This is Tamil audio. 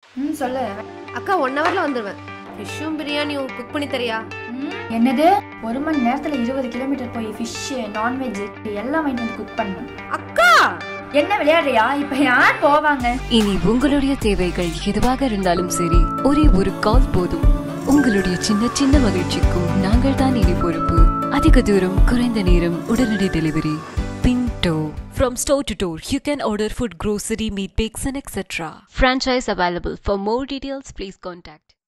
ம் சொல்லு அக்கா ஒன் ஹவர்ல வந்துருவேன் ஃபிஷ்ஷும் பிரியாணியும் குக் பண்ணி தரியா ம், என்னது ஒரு மணி நேரத்துல இருபது கிலோமீட்டர் போய் ஃபிஷ் நான்வெஜ் எல்லாம் வாங்கிட்டு வந்து குக் பண்ணணும் அக்கா என்ன விளையாடுறியா இப்ப யார் போவாங்க இனி உங்களுடைய தேவைகள் எதுவாக இருந்தாலும் சரி ஒரே ஒரு கால் போதும் உங்களுடைய சின்ன சின்ன மகிழ்ச்சிக்கும் நாங்கள் தான் இனி பொறுப்பு அதிக தூரம் குறைந்த நேரம் உடனடி டெலிவரி பின்டோ From store to door, you can order food, grocery, meat, bakes, and etc. Franchise available. For more details, please contact.